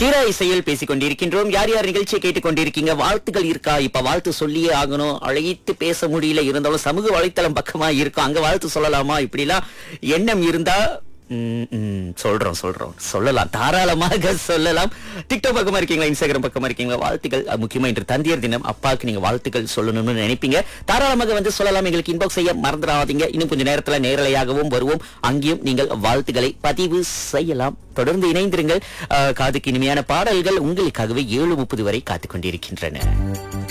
தீரா இசையில் பேசிக் கொண்டிருக்கின்றோம் யார் யார் நிகழ்ச்சியை கேட்டுக் கொண்டிருக்கீங்க வாழ்த்துக்கள் இருக்கா இப்ப வாழ்த்து சொல்லியே ஆகணும் அழைத்து பேச முடியல இருந்தாலும் சமூக வலைத்தளம் பக்கமா இருக்கும் அங்க வாழ்த்து சொல்லலாமா இப்படிலாம் எண்ணம் இருந்தா ம், ம், சொல்றோம் சொல்றோம் சொல்லலாம் தாராளமாக சொல்லலாம் டிக்டாக் பக்கமா இருக்கீங்களா இன்ஸ்டாகிராம் பக்கமா இருக்கீங்களா வாழ்த்துக்கள் அஹ், முக்கியமா இன்று தந்தையர் தினம் அப்பாவுக்கு நீங்க வாழ்த்துக்கள் சொல்லணும்னு நினைப்பீங்க தாராளமாக வந்து சொல்லலாம் எங்களுக்கு இன்பாக்ஸ் செய்ய மறந்துடாதீங்க இன்னும் கொஞ்ச நேரத்துல நேரலையாகவும் வருவோம் அங்கேயும் நீங்கள் வாழ்த்துக்களை பதிவு செய்யலாம் தொடர்ந்து இணைந்திருங்கள் அஹ், காதுக்கு இனிமையான பாடல்கள் உங்களுக்காகவே ஏழு முப்பது வரை காத்துக் கொண்டிருக்கின்றன